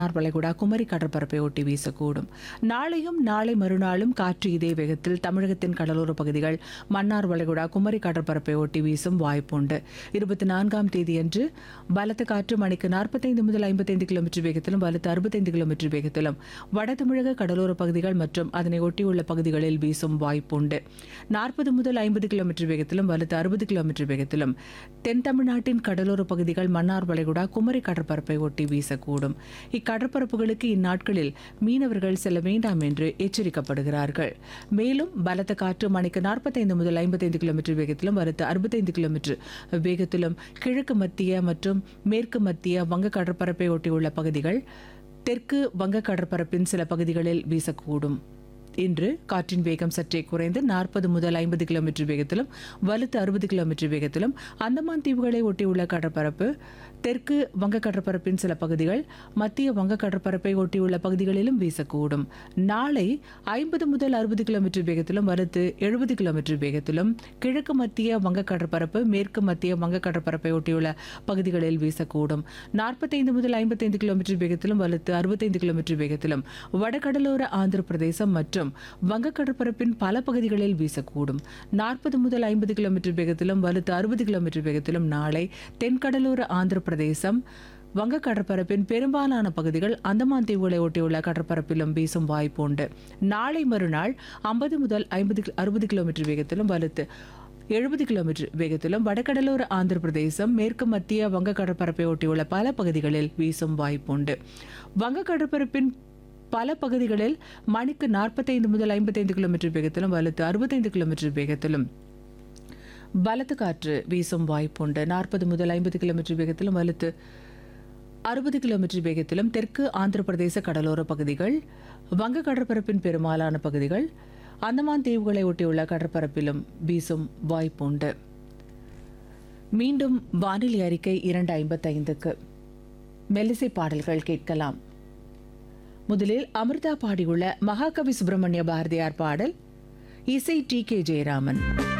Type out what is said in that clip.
மன்னார் வளைகுடா குமரி கடற்பரப்பை ஒட்டி வீசக்கூடும் நாளையும் நாளை மறுநாளும் காற்று இதே வேகத்தில் தமிழகத்தின் கடலோர பகுதிகள் மன்னார் வளைகுடா குமரி கடற்பரப்பை ஒட்டி வீசும் வாய்ப்புண்டு இருபத்தி நான்காம் தேதியன்று பலத்த காற்று மணிக்கு நாற்பத்தைந்து முதல் ஐம்பத்தைந்து கிலோமீட்டர் வேகத்திலும் பலத்த அறுபத்தைந்து கிலோமீட்டர் வேகத்திலும் வட தமிழக கடலோர பகுதிகள் மற்றும் அதனை ஒட்டியுள்ள பகுதிகளில் வீசும் வாய்ப்புண்டு நாற்பது முதல் ஐம்பது கிலோமீட்டர் வேகத்திலும் வலுத்து அறுபது கிலோமீட்டர் வேகத்திலும் தென் தமிழ்நாட்டின் கடலோர பகுதிகள் மன்னார் வளைகுடா குமரி கடற்பரப்பை ஒட்டி வீசக்கூடும் இக்கடற்பரப்புகளுக்கு இந்நாட்களில் மீனவர்கள் செல்ல வேண்டாம் என்று எச்சரிக்கப்படுகிறார்கள் மேலும் பலத்த காற்று மணிக்கு நாற்பத்தைந்து முதல் ஐம்பத்தைந்து கிலோமீட்டர் வேகத்திலும் வலுத்து அறுபத்தைந்து கிலோமீட்டர் வேகத்திலும் கிழக்கு மத்திய மற்றும் மேற்கு மத்திய வங்க கடற்பரப்பை ஒட்டியுள்ள பகுதிகள் தெற்கு வங்க கடற்பரப்பின் சில பகுதிகளில் வீசக்கூடும் இன்று காற்றின் வேகம் சற்றே குறைந்து நாற்பது முதல் ஐம்பது கிலோமீட்டர் வேகத்திலும் வலுத்து அறுபது கிலோமீட்டர் வேகத்திலும் அந்தமான் தீவுகளை ஒட்டியுள்ள கடற்பரப்பு தெற்கு வங்க கடற்பரப்பின் சில பகுதிகள் மத்திய வங்க கடற்பரப்பை ஒட்டியுள்ள பகுதிகளிலும் வீசக்கூடும் நாளை ஐம்பது முதல் அறுபது கிலோமீட்டர் வேகத்திலும் வலுத்து எழுபது கிலோமீட்டர் வேகத்திலும் கிழக்கு மத்திய வங்க கடற்பரப்பு மேற்கு மத்திய வங்க கடற்பரப்பை ஒட்டியுள்ள பகுதிகளில் வீசக்கூடும் நாற்பத்தைந்து முதல் ஐம்பத்தைந்து கிலோமீட்டர் வேகத்திலும் வலுத்து அறுபத்தைந்து கிலோமீட்டர் வேகத்திலும் வடகடலோர ஆந்திர பிரதேசம் மற்றும் வங்க கடற்பரப்பின் பல பகுதிகளில் வீசக்கூடும் நாற்பது முதல் ஐம்பது கிலோமீட்டர் வேகத்திலும் வலுத்து அறுபது கிலோமீட்டர் வேகத்திலும் நாளை தென்கடலோர ஆந்திர பிரதேசம் வங்க கடற்பரப்பின் பெரும்பாலான பகுதிகள் அந்தமான் தீவுகளை ஒட்டியுள்ள கடற்பரப்பிலும் வீசும் வாய்ப்பு உண்டு நாளை மறுநாள் ஐம்பது முதல் ஐம்பது அறுபது கிலோமீட்டர் வேகத்திலும் வலுத்து எழுபது கிலோமீட்டர் வேகத்திலும் வடகடலோர ஆந்திர பிரதேசம் மேற்கு மத்திய வங்க கடற்பரப்பை ஒட்டியுள்ள பல பகுதிகளில் வீசும் வாய்ப்புண்டு வங்க கடற்பரப்பின் பல பகுதிகளில் மணிக்கு நாற்பத்தைந்து முதல் ஐம்பத்தைந்து கிலோமீட்டர் வேகத்திலும் வலுத்து அறுபத்தைந்து கிலோமீட்டர் வேகத்திலும் பலத்த காற்று வீசும் வாய்ப்புண்டு நாற்பது முதல் ஐம்பது கிலோமீட்டர் வேகத்திலும் வலுத்து அறுபது கிலோமீட்டர் வேகத்திலும் தெற்கு ஆந்திர பிரதேச கடலோர பகுதிகள் வங்க கடற்பரப்பின் பெரும்பாலான பகுதிகள் அந்தமான் தீவுகளை ஒட்டியுள்ள கடற்பரப்பிலும் வீசும் வாய்ப்புண்டு மீண்டும் வானிலை அறிக்கை இரண்டு ஐம்பத்தைந்துக்கு மெல்லிசை பாடல்கள் கேட்கலாம் முதலில் அமிர்தா பாடியுள்ள மகாகவி சுப்பிரமணிய பாரதியார் பாடல் இசை டி கே ஜெயராமன்